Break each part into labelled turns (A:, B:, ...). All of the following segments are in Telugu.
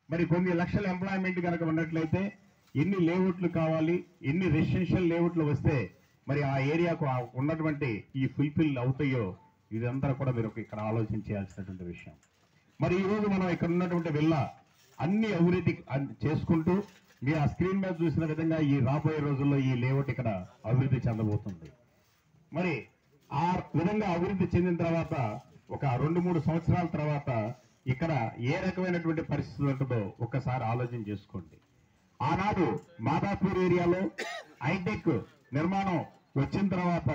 A: మరి కొన్ని లక్షల ఎంప్లాయ్మెంట్ కనుక ఉన్నట్లయితే ఎన్ని లేఅవుట్లు కావాలి ఎన్ని రెసిడెన్షియల్ లేఅవుట్లు వస్తే మరి ఆ ఏరియాకు ఆ ఉన్నటువంటి ఈ ఫుల్ఫిల్ అవుతాయో ఇదంతా కూడా మీరు ఇక్కడ ఆలోచన చేయాల్సినటువంటి విషయం మరి ఈ రోజు మనం ఇక్కడ ఉన్నటువంటి విల్ల అన్ని అభివృద్ధి అన్- చేసుకుంటూ మీరు ఆ స్క్రీన్ మీద చూసిన విధంగా ఈ రాబోయే రోజుల్లో ఈ లేఅవుట్ ఇక్కడ అభివృద్ధి చెందబోతుంది మరి ఆ విధంగా అభివృద్ధి చెందిన తర్వాత ఒక రెండు మూడు సంవత్సరాల తర్వాత ఇక్కడ ఏ రకమైనటువంటి పరిస్థితి ఉంటుందో ఒక్కసారి ఆలోచన చేసుకోండి ఆనాడు మాదాపూర్ ఏరియాలో హైటెక్ నిర్మాణం వచ్చిన తర్వాత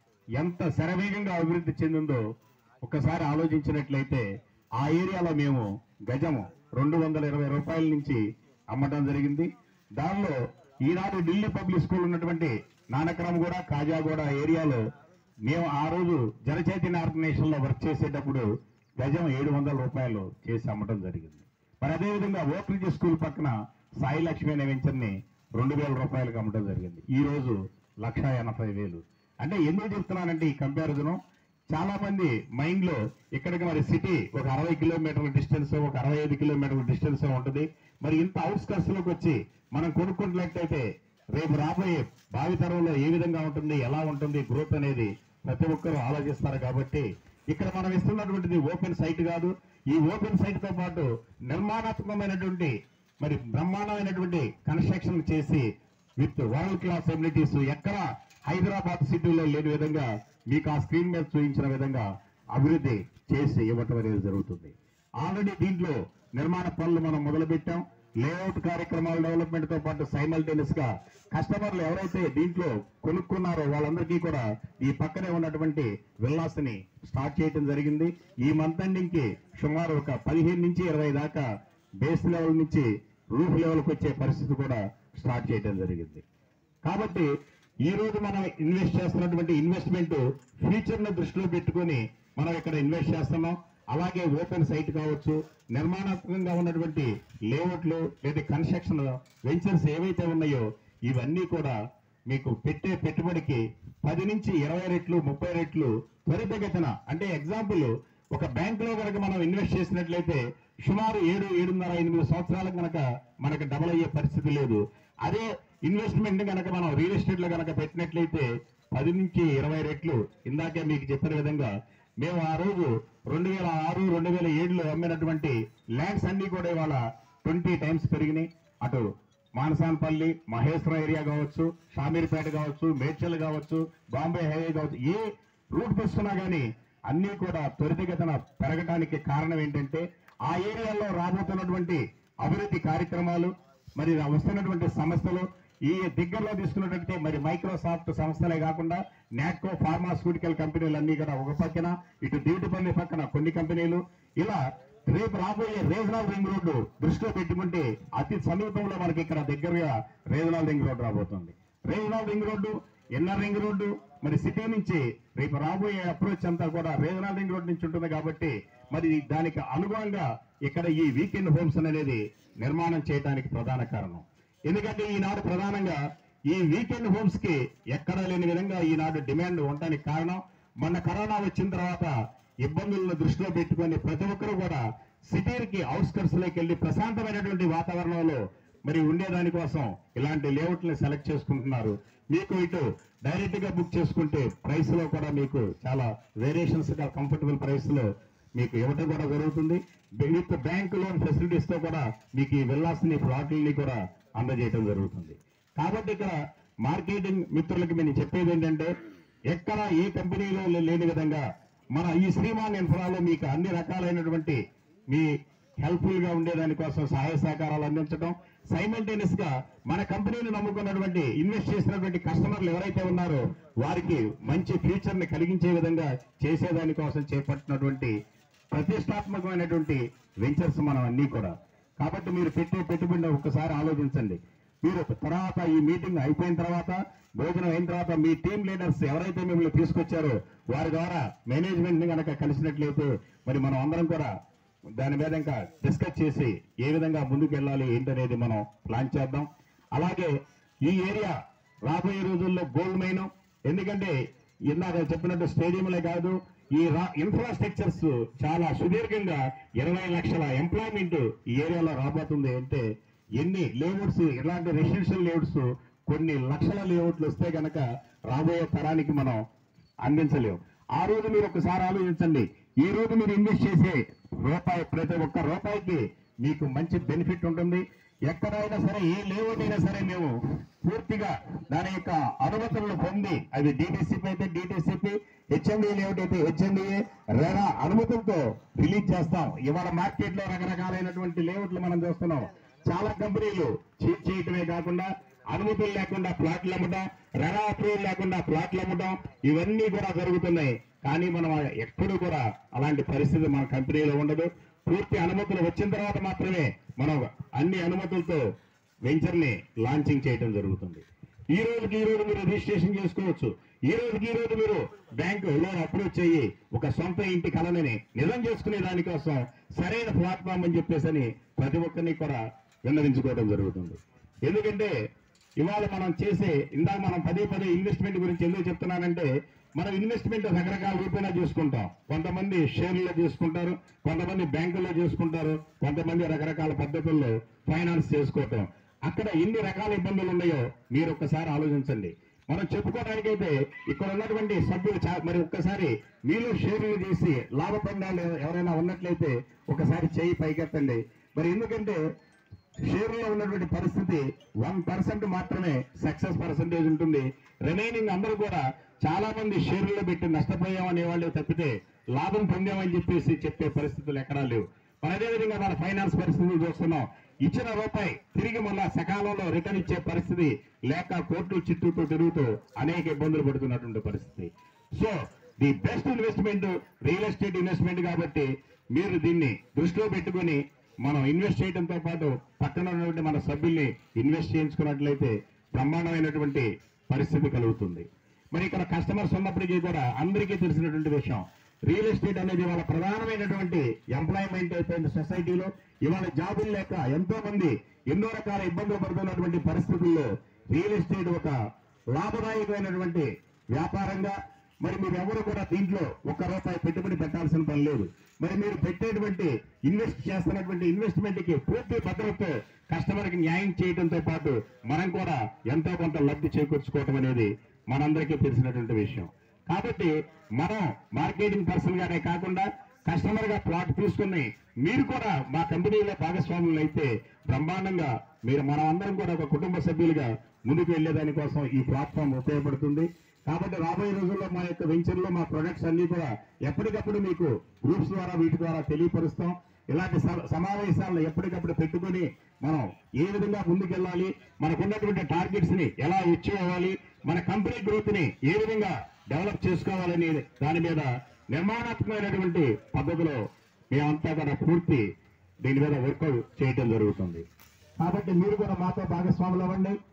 A: ఎంత శరవేగంగా అభివృద్ధి చెందిందో ఒక్కసారి ఆలోచించినట్లయితే ఆ ఏరియాలో మేము గజము రెండు వందల ఇరవై రూపాయల నుంచి అమ్మటం జరిగింది దానిలో ఈనాడు ఢిల్లీ పబ్లిక్ స్కూల్ ఉన్నటువంటి నానక్రమ్ కూడా కాజాగూడ ఏరియాలో మేము ఆ రోజు జనచైతన్య ఆర్గనైజేషన్ లో వర్క్ చేసేటప్పుడు గజం ఏడు వందల రూపాయలు చేసి అమ్మటం జరిగింది మరి అదేవిధంగా ఓక్రిడ్జ్ స్కూల్ పక్కన సాయి లక్ష్మి అనే వెంచర్ని రెండు వేల రూపాయలకు అమ్మటం జరిగింది ఈ రోజు లక్ష ఎనభై వేలు అంటే ఎందుకు చెప్తున్నానంటే ఈ కంపారిజన్ చాలా మంది మైండ్ లో ఇక్కడికి మరి సిటీ ఒక అరవై కిలోమీటర్ల డిస్టెన్స్ ఒక అరవై ఐదు కిలోమీటర్ల డిస్టెన్స్ ఉంటుంది మరి ఇంత అవుట్స్కర్ట్స్ లోకి వచ్చి మనం కొనుక్కుంటున్నట్లయితే రేపు రాబోయే భావితరంలో ఏ విధంగా ఉంటుంది ఎలా ఉంటుంది గ్రోత్ అనేది ప్రతి ఒక్కరూ ఆలోచిస్తారు కాబట్టి ఇక్కడ మనం ఇస్తున్నటువంటిది ఓపెన్ సైట్ కాదు ఈ ఓపెన్ సైట్ తో పాటు నిర్మాణాత్మకమైనటువంటి మరి బ్రహ్మాండమైనటువంటి కన్స్ట్రక్షన్ చేసి విత్ వరల్డ్ క్లాస్ ఎమ్యూనిటీస్ ఎక్కడ హైదరాబాద్ సిటీలో లేని విధంగా మీకు ఆ స్క్రీన్ మీద చూపించిన విధంగా అభివృద్ధి చేసి ఇవ్వటం అనేది జరుగుతుంది ఆల్రెడీ దీంట్లో నిర్మాణ పనులు మనం మొదలు పెట్టాం లేఅవుట్ కార్యక్రమాల డెవలప్మెంట్ తో పాటు సైమల్టేనియస్ గా కస్టమర్లు ఎవరైతే దీంట్లో కొనుక్కున్నారో వాళ్ళందరికీ కూడా ఈ పక్కనే ఉన్నటువంటి విల్లాస్ ని స్టార్ట్ చేయడం జరిగింది ఈ మంత్ ఎండింగ్ కి సుమారు ఒక పదిహేను నుంచి ఇరవై దాకా బేస్ లెవెల్ నుంచి రూఫ్ లెవెల్కి వచ్చే పరిస్థితి కూడా స్టార్ట్ చేయడం జరిగింది కాబట్టి ఈ రోజు మనం ఇన్వెస్ట్ చేస్తున్నటువంటి ఇన్వెస్ట్మెంట్ ఫ్యూచర్ ను దృష్టిలో పెట్టుకొని మనం ఇక్కడ ఇన్వెస్ట్ చేస్తున్నాం అలాగే ఓపెన్ సైట్ కావచ్చు నిర్మాణాత్మకంగా ఉన్నటువంటి లేఅవుట్లు లేదా కన్స్ట్రక్షన్ వెంచర్స్ ఏవైతే ఉన్నాయో ఇవన్నీ కూడా మీకు పెట్టే పెట్టుబడికి పది నుంచి ఇరవై రెట్లు ముప్పై రెట్లు త్వరితగతిన అంటే ఎగ్జాంపుల్ ఒక బ్యాంక్ లో కనుక మనం ఇన్వెస్ట్ చేసినట్లయితే సుమారు ఏడు ఏడున్నర ఎనిమిది సంవత్సరాల కనుక మనకు డబుల్ అయ్యే పరిస్థితి లేదు అదే ఇన్వెస్ట్మెంట్ కనుక మనం రియల్ ఎస్టేట్ లో కనుక పెట్టినట్లయితే పది నుంచి ఇరవై రెట్లు ఇందాకే మీకు చెప్పిన విధంగా మేము ఆ రోజు రెండు వేల ఆరు రెండు వేల ఏడులో అమ్మినటువంటి ల్యాండ్స్ అన్ని కూడా ఇవాళ ట్వంటీ టైమ్స్ పెరిగినాయి అటు మానసాన్పల్లి మహేశ్వర ఏరియా కావచ్చు షామీర్పేట కావచ్చు మేడ్చల్ కావచ్చు బాంబే హైవే కావచ్చు ఏ రూట్ తీసుకున్నా కానీ అన్ని కూడా త్వరితగతిన పెరగడానికి కారణం ఏంటంటే ఆ ఏరియాలో రాబోతున్నటువంటి అభివృద్ధి కార్యక్రమాలు మరి వస్తున్నటువంటి సంస్థలు ఈ దగ్గరలో తీసుకున్నట్లయితే మరి మైక్రోసాఫ్ట్ సంస్థలే కాకుండా నాట్కో ఫార్మాస్యూటికల్ కంపెనీలు అన్ని కూడా ఒక పక్కన ఇటు దీటుపల్లి పక్కన కొన్ని కంపెనీలు ఇలా రేపు రాబోయే రీజనల్ రింగ్ రోడ్డు దృష్టిలో పెట్టుకుంటే అతి సమీపంలో మనకి ఇక్కడ దగ్గరగా రీజనల్ రింగ్ రోడ్డు రాబోతుంది regional ring road NR ring road మరి సిటీ నుంచి రేపు రాబోయే అప్రోచ్ అంతా కూడా రీజనల్ రింగ్ రోడ్ నుంచి ఉంటుంది కాబట్టి మరి దానికి అనుగుణంగా ఇక్కడ ఈ వీకెండ్ హోమ్స్ అనేది నిర్మాణం చేయడానికి ప్రధాన కారణం ఎందుకంటే ఈనాడు ప్రధానంగా ఈ వీకెండ్ హోమ్స్ కి ఎక్కడా లేని విధంగా ఈనాడు డిమాండ్ ఉండడానికి కారణం మొన్న కరోనా వచ్చిన తర్వాత ఇబ్బందులను దృష్టిలో పెట్టుకొని ప్రతి ఒక్కరూ కూడా సిటీకి అవుట్స్కర్ట్స్ లోకి వెళ్ళి ప్రశాంతమైనటువంటి వాతావరణంలో మరి ఉండేదాని కోసం ఇలాంటి లేఅవుట్లను సెలెక్ట్ చేసుకుంటున్నారు మీకు ఇటు డైరెక్ట్ గా బుక్ చేసుకుంటే ప్రైస్ లో కూడా మీకు చాలా వేరియేషన్స్ గా కంఫర్టబుల్ ప్రైస్ లో మీకు ఇవ్వటం కూడా జరుగుతుంది విత్ బ్యాంక్ లోన్ ఫెసిలిటీస్ తో కూడా మీకు ఈ విల్లాస్ ని ప్లాట్లని కూడా అందజేయడం జరుగుతుంది కాబట్టి ఇక్కడ మార్కెటింగ్ మిత్రులకి నేను చెప్పేది ఏంటంటే ఎక్కడ ఏ కంపెనీలో లేని విధంగా మన ఈ శ్రీమాన్ ఇన్ఫ్రాలో మీకు అన్ని రకాలైనటువంటి మీ హెల్ప్ఫుల్ గా ఉండేదాని కోసం సహాయ సహకారాలు అందించడం సైమల్టేనియస్ గా మన కంపెనీని నమ్ముకున్నటువంటి ఇన్వెస్ట్ చేసినటువంటి కస్టమర్లు ఎవరైతే ఉన్నారో వారికి మంచి ఫ్యూచర్ ని కలిగించే విధంగా చేసేదాని కోసం చేపట్టినటువంటి ప్రతిష్టాత్మకమైనటువంటి వెంచర్స్ మనం అన్ని కూడా కాబట్టి మీరు పెట్టే పెట్టుబడిని ఒక్కసారి ఆలోచించండి మీరు తర్వాత ఈ మీటింగ్ అయిపోయిన తర్వాత భోజనం అయిన తర్వాత మీ టీం లీడర్స్ ఎవరైతే మిమ్మల్ని తీసుకొచ్చారో వారి ద్వారా మేనేజ్మెంట్ ని కనుక కలిసినట్లయితే మరి మనం అందరం కూడా దాని మీద ఇంకా డిస్కస్ చేసి ఏ విధంగా ముందుకు వెళ్ళాలి ఏంటనేది మనం ప్లాన్ చేద్దాం అలాగే ఈ ఏరియా రాబోయే రోజుల్లో గోల్డ్ మైన్ ఎందుకంటే ఇందాక చెప్పినట్టు స్టేడియంలే కాదు ఈ ఇన్ఫ్రాస్ట్రక్చర్స్ చాలా సుదీర్ఘంగా ఇరవై లక్షల ఎంప్లాయ్మెంట్ ఈ ఏరియాలో రాబోతుంది అంటే ఎన్ని లేఅవుట్స్ ఇలాంటి రెసిడెన్షియల్ లేఅవుట్స్ కొన్ని లక్షల లేఅవుట్లు వస్తే గనక రాబోయే తరానికి మనం అందించలేము ఆ రోజు మీరు ఒకసారి ఆలోచించండి ఈ రోజు మీరు ఇన్వెస్ట్ చేసే రూపాయి ప్రతి ఒక్క రూపాయికి మీకు మంచి బెనిఫిట్ ఉంటుంది ఎక్కడైనా సరే ఏ లేఅవుట్ అయినా సరే మేము పూర్తిగా దాని యొక్క అనుమతులను పొంది అది డిటిసిపి అయితే డిటిసిపి హెచ్ఎండి లేఅవుట్ అయితే హెచ్ఎండిఏ రెరా అనుమతులతో రిలీజ్ చేస్తాం ఇవాళ మార్కెట్ లో రకరకాలైనటువంటి లేఅవుట్లు మనం చూస్తున్నాం చాలా కంపెనీలు చీట్ చేయటమే కాకుండా అనుమతులు లేకుండా ప్లాట్లు అమ్మటం రెరా అప్రూవల్ లేకుండా ప్లాట్లు అమ్మటం ఇవన్నీ కూడా జరుగుతున్నాయి కానీ మనం ఎప్పుడు కూడా అలాంటి పరిస్థితి మన కంపెనీలో ఉండదు పూర్తి అనుమతులు వచ్చిన తర్వాత మాత్రమే మనం అన్ని అనుమతులతో వెంచర్ ని లాంచింగ్ చేయడం జరుగుతుంది ఈ రోజుకి ఈ రోజు మీరు రిజిస్ట్రేషన్ చేసుకోవచ్చు ఈ రోజుకి ఈ రోజు మీరు బ్యాంకు లోన్ అప్రోచ్ అయ్యి ఒక సొంత ఇంటి కళని నిజం చేసుకునే దానికోసం సరైన ప్లాట్ఫామ్ అని చెప్పేసి అని ప్రతి ఒక్కరిని కూడా విన్నవించుకోవడం జరుగుతుంది ఎందుకంటే ఇవాళ మనం చేసే ఇందాక మనం పదే పదే ఇన్వెస్ట్మెంట్ గురించి ఎందుకు చెప్తున్నానంటే మనం ఇన్వెస్ట్మెంట్ రకరకాల రూపేణా చేసుకుంటాం కొంతమంది షేర్లలో చేసుకుంటారు కొంతమంది బ్యాంకుల్లో చేసుకుంటారు కొంతమంది రకరకాల పద్ధతుల్లో ఫైనాన్స్ చేసుకోవటం అక్కడ ఎన్ని రకాల ఇబ్బందులు ఉన్నాయో మీరు ఒక్కసారి ఆలోచించండి మనం చెప్పుకోవడానికైతే ఇక్కడ ఉన్నటువంటి సభ్యులు చా- మరి ఒక్కసారి మీలో షేర్లు చేసి లాభ పొందాలు ఎవరైనా ఉన్నట్లయితే ఒకసారి చేయి పైకెత్తండి మరి ఎందుకంటే షేర్లో ఉన్నటువంటి పరిస్థితి వన్ పర్సెంట్ మాత్రమే సక్సెస్ పర్సెంటేజ్ ఉంటుంది రిమైనింగ్ అందరూ కూడా చాలా మంది షేర్లలో పెట్టి నష్టపోయాం అనే వాళ్ళు తప్పితే లాభం పొందామని చెప్పేసి చెప్పే పరిస్థితులు ఎక్కడా లేవు మరి అదేవిధంగా మన ఫైనాన్స్ పరిస్థితులు చూస్తున్నాం ఇచ్చిన రూపాయి తిరిగి మళ్ళా సకాలంలో రిటర్న్ ఇచ్చే పరిస్థితి లేక కోర్టు చిట్టుతో తిరుగుతూ అనేక ఇబ్బందులు పడుతున్నటువంటి పరిస్థితి so the best investment real estate investment కాబట్టి మీరు దీన్ని దృష్టిలో పెట్టుకొని మనం ఇన్వెస్ట్ చేయడంతో పాటు పక్కన ఉన్నటువంటి మన సభ్యుల్ని ఇన్వెస్ట్ చేయించుకున్నట్లయితే బ్రహ్మాండమైనటువంటి పరిస్థితి కలుగుతుంది మరి ఇక్కడ కస్టమర్స్ ఉన్నప్పటికీ కూడా అందరికీ తెలిసినటువంటి విషయం రియల్ ఎస్టేట్ అనేది ఇవాళ ప్రధానమైనటువంటి ఎంప్లాయ్మెంట్ అయిపోయింది సొసైటీలో ఇవాళ జాబులు లేక ఎంతో మంది ఎన్నో రకాల ఇబ్బందులు పడుతున్నటువంటి పరిస్థితుల్లో రియల్ ఎస్టేట్ ఒక లాభదాయకమైనటువంటి వ్యాపారంగా మరి మీరు ఎవరు కూడా దీంట్లో ఒక్క రూపాయి పెట్టుబడి పెట్టాల్సిన పని లేదు మరి మీరు పెట్టేటువంటి ఇన్వెస్ట్ చేస్తున్నటువంటి ఇన్వెస్ట్మెంట్ కి పూర్తి భద్రతతో కస్టమర్ కి న్యాయం చేయడంతో పాటు మనం కూడా ఎంతో కొంత లబ్ధి చేకూర్చుకోవటం అనేది మనందరికీ తెలిసినటువంటి విషయం కాబట్టి మనం మార్కెటింగ్ పర్సన్ గానే కాకుండా కస్టమర్ గా ప్లాట్ తీసుకుని మీరు కూడా మా కంపెనీలో భాగస్వాములు అయితే బ్రహ్మాండంగా మీరు మనం అందరం కూడా ఒక కుటుంబ సభ్యులుగా ముందుకు వెళ్లేదాని కోసం ఈ ప్లాట్ఫామ్ ఉపయోగపడుతుంది కాబట్టి రాబోయే రోజుల్లో మా యొక్క వెంచర్లో మా ప్రొడక్ట్స్ అన్ని కూడా ఎప్పటికప్పుడు మీకు గ్రూప్స్ ద్వారా వీటి ద్వారా తెలియపరుస్తాం ఇలాంటి స- సమావేశాలను ఎప్పటికప్పుడు పెట్టుకొని మనం ఏ విధంగా ముందుకెళ్ళాలి మనకున్నటువంటి టార్గెట్స్ ని ఎలా అచీవ్ అవ్వాలి మన కంపెనీ గ్రోత్ ని ఏ విధంగా డెవలప్ చేసుకోవాలని దాని మీద నిర్మాణాత్మకమైనటువంటి పద్ధతిలో మేమంతా కూడా పూర్తి దీని మీద వర్కౌట్ చేయటం జరుగుతుంది కాబట్టి మీరు కూడా మాతో భాగస్వాములు అవ్వండి